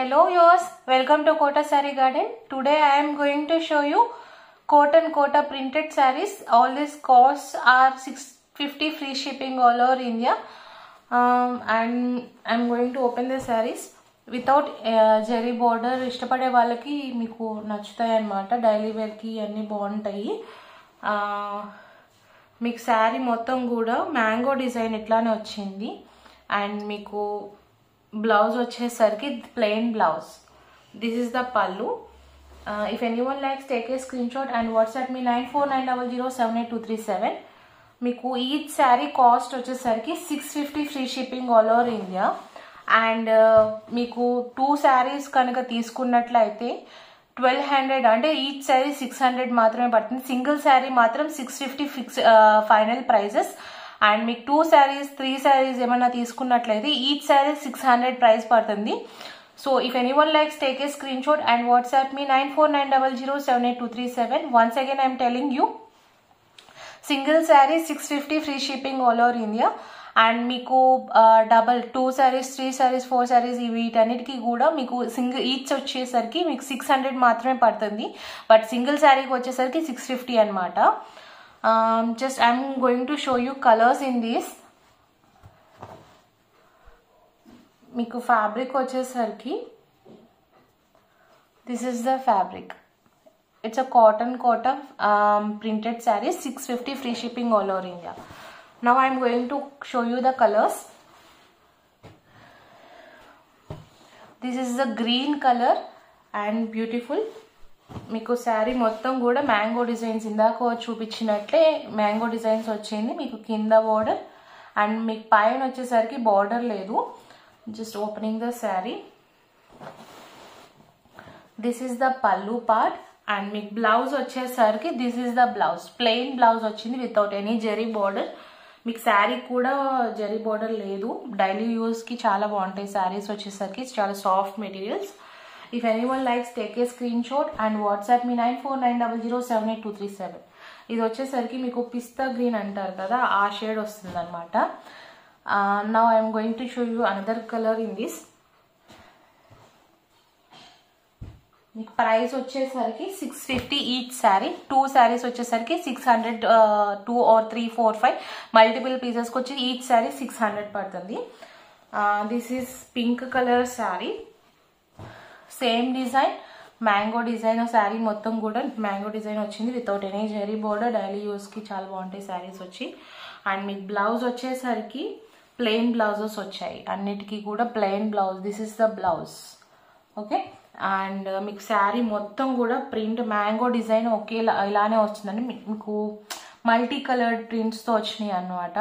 Hello yours, welcome to Kota Sari Garden. Today I am going to show you cotton Kota printed sarees. All these costs are 650 free shipping all over India. Um, and I'm going to open the sarees. Without zari border ఇష్టపడే వాళ్ళకి మీకు నచ్చుతాయి అన్నమాట daily వేర్కి అన్నీ బాగుంటాయి ఆ, మీకు శారీ మొత్తం కూడా మ్యాంగో డిజైన్ ఇట్లానే వచ్చింది అండ్ మీకు బ్లౌజ్ వచ్చేసరికి plain blouse this is the pallu if anyone likes take a screenshot and WhatsApp me nine four nine double zero seven eight two three seven మీకు ఈచ్ శారీ కాస్ట్ వచ్చేసరికి six fifty free shipping all over India and మీకు two saris కనుక తీసుకున్నట్లయితే twelve hundred అంటే each sari six hundred మాత్రమే పడుతుంది single sari మాత్రం six fifty fix final prices and మీకు టూ శారీస్ త్రీ శారీస్ ఏమైనా తీసుకున్నట్లయితే each sari six hundred price పడుతుంది so if anyone likes take a screenshot and WhatsApp me nine four nine double zero seven eight two three seven once again I'm telling you single sari six fifty free shipping all over India and మీకు double two saris three saris four saris వీటన్నిటికీ కూడా మీకు single each వచ్చేసరికి మీకు six hundred మాత్రమే పడుతుంది but single శారీకి వచ్చేసరికి సిక్స్ ఫిఫ్టీ అనమాట just I'm going to show you colours in these మీకు ఫ్యాబ్రిక్ వచ్చేసరికి this is the fabric it's a cotton cotton printed sari six fifty free shipping all over India now I'm going to show you the colours this is the green colour and beautiful మీకు శారీ మొత్తం కూడా mango designs ఇందాక చూపించినట్లే mango designs వచ్చింది మీకు కింద border and మీకు పైన వచ్చేసరికి బార్డర్ లేదు just opening the sari this is the pallu part and మీకు బ్లౌజ్ వచ్చేసరికి this is the blouse plain blouse వచ్చింది వితౌట్ ఎనీ జెరీ బార్డర్ మీకు శారీ కూడా జెరీ బార్డర్ లేదు డైలీ యూస్కి చాలా బాగుంటాయి శారీస్ వచ్చేసరికి చాలా soft materials if anyone likes take a screenshot and WhatsApp me nine four nine double zero seven eight two three seven ఇది వచ్చేసరికి మీకు పిస్తా గ్రీన్ అంటారు కదా ఆ షేడ్ వస్తుంది అనమాట now I'm going to show you another colour in this మీకు price వచ్చేసరికి six fifty each sari two saris వచ్చేసరికి six hundred two or three four five multiple పీసెస్కి వచ్చి ఈచ్ శారీ సిక్స్ హండ్రెడ్ పడుతుంది this is pink colour sari same design mango design sari మొత్తం కూడా mango design వచ్చింది without any zari border daily యూస్కి చాలా బాగుంటాయి శారీస్ వచ్చి అండ్ మీకు బ్లౌజ్ వచ్చేసరికి ప్లెయిన్ బ్లౌజెస్ వచ్చాయి అన్నిటికీ కూడా plain blouse this is the blouse okay and మీకు శారీ మొత్తం కూడా ప్రింట్ మ్యాంగో డిజైన్ ఒకేలా ఇలానే వస్తుందండి మీకు మల్టీ కలర్డ్ ప్రింట్స్తో వచ్చినాయి అన్నమాట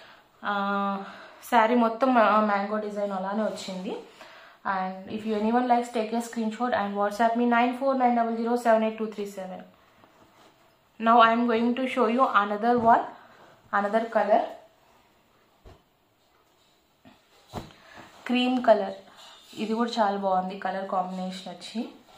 శారీ మొత్తం మ్యాంగో డిజైన్ అలానే వచ్చింది and if you anyone likes take a screenshot and WhatsApp me nine four nine double zero seven eight two three seven now I'm going to show you another one another colour cream colour ఇది కూడా చాలా బాగుంది colour combination వచ్చి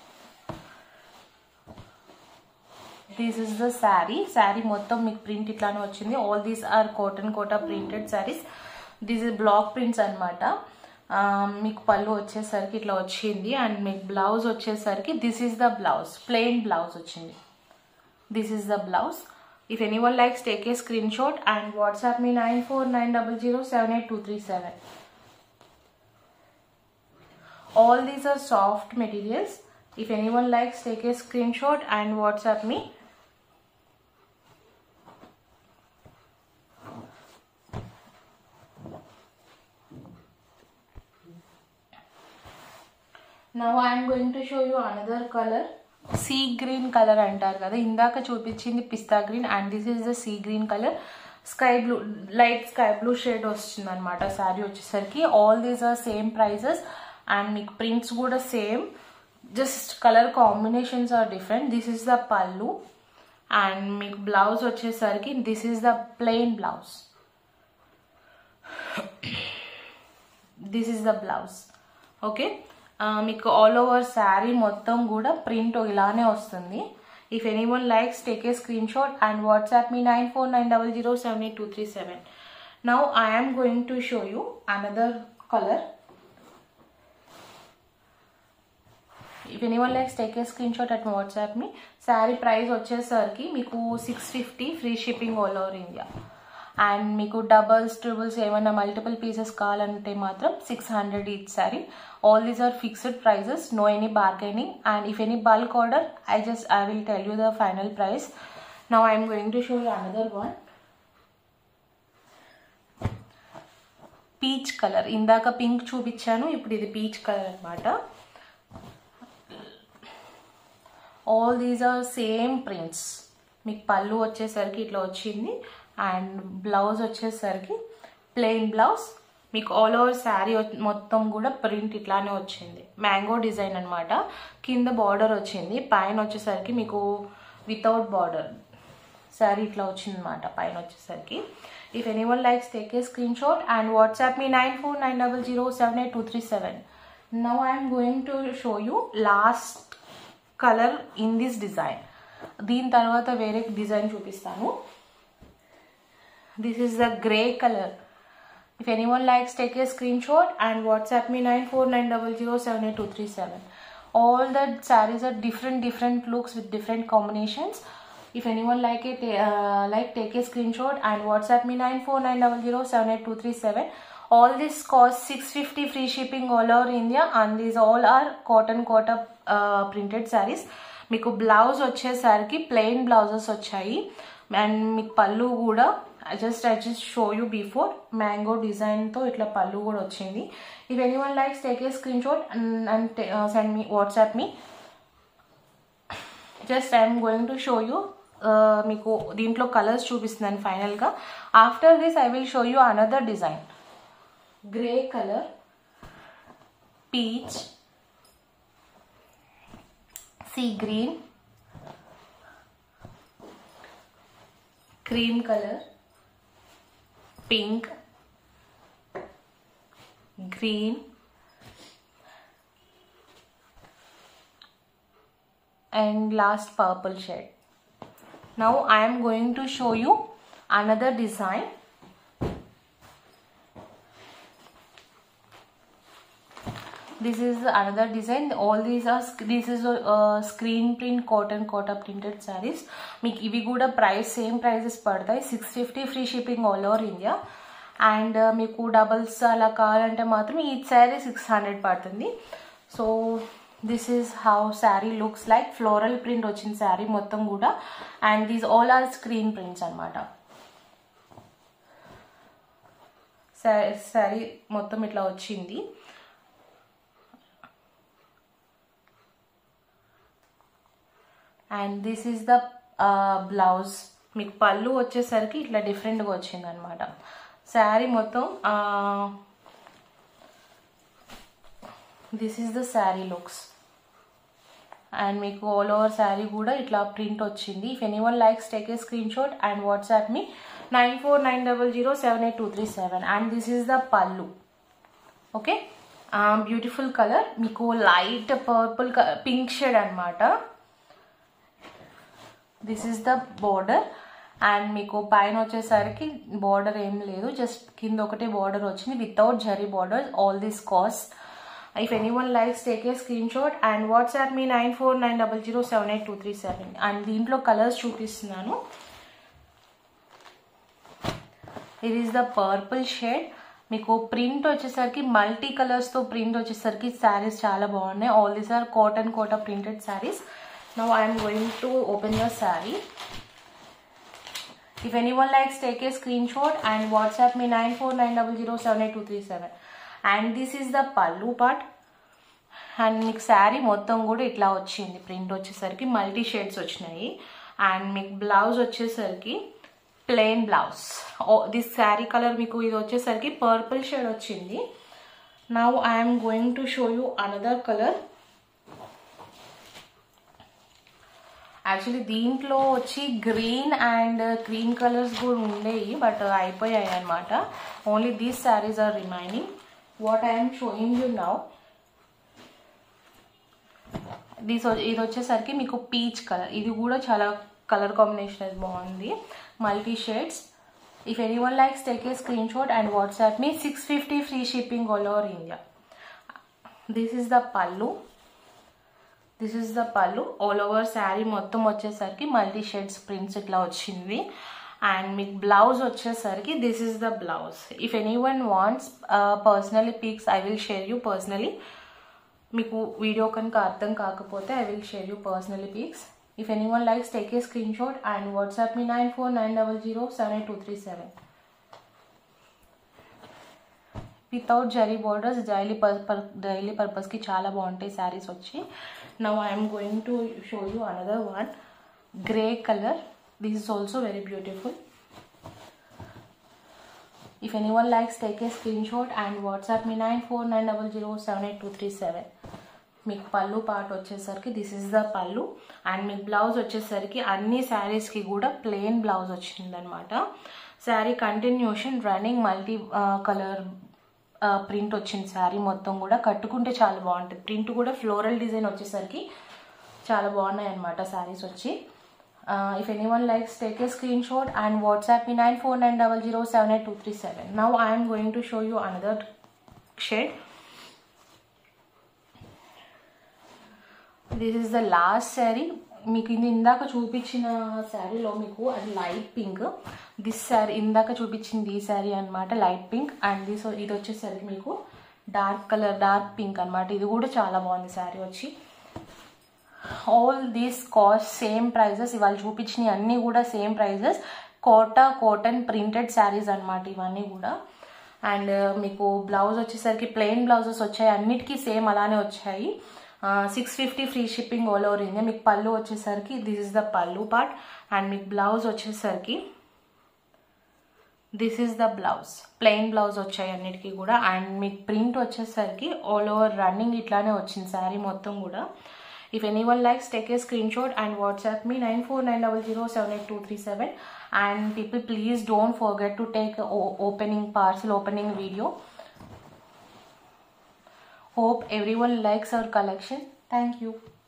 this is the sari sari మొత్తం మీకు print ఇట్లానే వచ్చింది all these are cotton Kota printed saris this is block prints అనమాట మీకు పళ్ళు వచ్చేసరికి ఇట్లా వచ్చింది అండ్ మీకు బ్లౌజ్ వచ్చేసరికి this is the blouse plain blouse వచ్చింది this is the blouse if anyone likes take a screenshot and WhatsApp me nine four nine double zero seven eight two three seven all these are soft materials if anyone likes take a screenshot and whatsapp me now i am going to show you another color sea green colour అంటారు కదా ఇందాక చూపించింది pista green and this is the sea green colour sky blue light sky blue shade వస్తుంది అనమాట శారీ వచ్చేసరికి all these are same prices and మీకు prints కూడా same just colour combinations are different this is the pallu and మీకు blouse వచ్చేసరికి this is the plain blouse this is the blouse okay మీకు all over sari మొత్తం కూడా ప్రింట్ ఇలానే వస్తుంది if anyone likes take a screenshot and WhatsApp me nine four nine double zero seven eight two three seven now I am going to show you another colour if anyone likes take a screenshot at WhatsApp me sari price వచ్చేసరికి మీకు six fifty free shipping all over India and మీకు doubles triples ఏమైనా multiple pieces కావాలంటే మాత్రం six hundred each sari all these are fixed prices no any bargaining and if any bulk order I just I will tell you the final price now I'm going to show you another one peach colour ఇందాక pink చూపించాను ఇప్పుడు ఇది peach colour అనమాట all these are same prints మీకు పళ్ళు వచ్చేసరికి ఇట్లా వచ్చింది and blouse వచ్చేసరికి ప్లెయిన్ బ్లౌజ్ మీకు ఆల్ ఓవర్ శారీ మొత్తం కూడా ప్రింట్ ఇట్లానే వచ్చింది మ్యాంగో డిజైన్ అనమాట కింద బార్డర్ వచ్చింది పైన వచ్చేసరికి మీకు వితౌట్ బార్డర్ శారీ ఇట్లా వచ్చింది అనమాట పైన వచ్చేసరికి if anyone likes take a screenshot and WhatsApp me nine four nine double zero seven eight two three seven now I'm going to show you last colour in this design దీని తర్వాత వేరే design చూపిస్తాను this is the gray color if anyone likes take a screenshot and whatsapp me 9490078237 all the sarees are different different looks with different combinations if anyone like it uh, like take a screenshot and whatsapp me 9490078237 all this cost 650 free shipping all over india and these all are cotton quota uh, printed sarees మీకు blouse వచ్చేసరికి plain blouses వచ్చాయి and మీకు పళ్ళు కూడా just I just show you before mango డిజైన్తో ఇట్లా పళ్ళు కూడా వచ్చింది if anyone likes take a screenshot and send me WhatsApp me just I'm going to show you మీకు దీంట్లో కలర్స్ చూపిస్తున్నాను ఫైనల్గా after this I will show you another design grey colour peach sea green cream color pink green and last purple shade now i am going to show you another design this is another design all these are this is uh, screen print cotton cotton printed sarees మీకు ఇవి కూడా price same prices పడతాయి six fifty free shipping all over India and మీకు doubles అలా కావాలంటే మాత్రం ఈ saree six hundred పడుతుంది so this is how saree looks like floral print వచ్చిన శారీ మొత్తం కూడా and these all are screen prints అనమాట శారీ మొత్తం ఇట్లా వచ్చింది and this is the blouse మీకు పళ్ళు వచ్చేసరికి ఇట్లా డిఫరెంట్గా వచ్చింది అనమాట శారీ మొత్తం this is the saree looks and మీకు ఆల్ ఓవర్ శారీ కూడా ఇట్లా ప్రింట్ వచ్చింది if anyone likes take a screenshot and WhatsApp me nine four nine double zero seven eight two three seven and this is the pallu okay beautiful colour మీకు light purple pink shade అనమాట this is the border and మీకు పైన వచ్చేసరికి border ఏం లేదు just కింద ఒకటే border వచ్చింది without zari border all this cost if anyone likes take a screenshot and WhatsApp me nine four nine double zero seven eight two three seven and దీంట్లో colours చూపిస్తున్నాను ఇది is the purple shade మీకు print వచ్చేసరికి multi కలర్స్తో print వచ్చేసరికి శారీస్ చాలా బాగున్నాయి all these are cotton Kota printed sarees now i am going to open the saree if anyone likes take a screenshot and whatsapp me 9490078237 and this is the pallu part and మీకు శారీ మొత్తం కూడా ఇట్లా వచ్చింది print వచ్చేసరికి multi shades వచ్చినాయి and మీకు blouse వచ్చేసరికి plain blouse this saree colour మీకు ఇది వచ్చేసరికి పర్పుల్ షేడ్ వచ్చింది now I'm going to show you another colour actually దీంట్లో వచ్చి గ్రీన్ అండ్ క్రీమ్ కలర్స్ కూడా ఉండేవి బట్ అయిపోయాయి అనమాట only these sarees are remaining what I'm showing you now these ఇది వచ్చేసరికి మీకు పీచ్ కలర్ ఇది కూడా చాలా కలర్ కాంబినేషన్ బాగుంది multi shades if anyone likes take a screenshot and WhatsApp me six fifty free shipping all over India this is the pallu this is the pallu all over sari మొత్తం వచ్చేసరికి multi shades prints ఇట్లా వచ్చింది and మీకు blouse వచ్చేసరికి this is the blouse if anyone wants personally pics I will share you personally మీకు video కనుక అర్థం కాకపోతే I will share you personally pics if anyone likes take a screenshot and WhatsApp me nine four nine double zero seven eight two three seven without zari borders daily per daily పర్పస్కి చాలా బాగుంటాయి శారీస్ వచ్చి now I'm going to show you another one grey colour this is also very beautiful if anyone likes take a screenshot and WhatsApp me nine four nine double zero seven eight two three seven మీకు pallu part వచ్చేసరికి this is the pallu and మీకు blouse వచ్చేసరికి అన్ని శారీస్కి కూడా plain blouse వచ్చిందనమాట saree continuation running multi colour print వచ్చింది శారీ మొత్తం కూడా కట్టుకుంటే చాలా బాగుంటుంది ప్రింట్ కూడా ఫ్లోరల్ డిజైన్ వచ్చేసరికి చాలా బాగున్నాయి అనమాట శారీస్ వచ్చి if anyone likes take a screenshot and WhatsApp me nine four nine double zero seven eight two three seven now I'm going to show you another shade this is the last saree మీకు ఇది ఇందాక చూపించిన శారీలో మీకు అది light pink this sari ఇందాక చూపించింది ఈ శారీ అనమాట లైట్ పింక్ అండ్ దిస్ ఇది వచ్చేసరికి మీకు డార్క్ కలర్ డార్క్ పింక్ అనమాట ఇది కూడా చాలా బాగుంది శారీ వచ్చి all these cost same prices ఇవాళ చూపించినవి అన్నీ కూడా same prices Kota cotton printed sarees అనమాట ఇవన్నీ కూడా అండ్ మీకు బ్లౌజ్ వచ్చేసరికి ప్లెయిన్ బ్లౌజెస్ వచ్చాయి అన్నిటికీ సేమ్ అలానే వచ్చాయి six fifty free shipping all over India మీకు పళ్ళు వచ్చేసరికి this is the pallu part and మీకు బ్లౌజ్ వచ్చేసరికి this is the blouse plain blouse వచ్చాయి అన్నిటికీ కూడా అండ్ మీకు ప్రింట్ వచ్చేసరికి ఆల్ ఓవర్ రన్నింగ్ ఇట్లానే వచ్చింది శారీ మొత్తం కూడా if anyone likes take a screenshot and WhatsApp me nine four nine double zero seven eight two three seven and people please don't forget to take opening parcel opening video hope everyone likes our collection thank you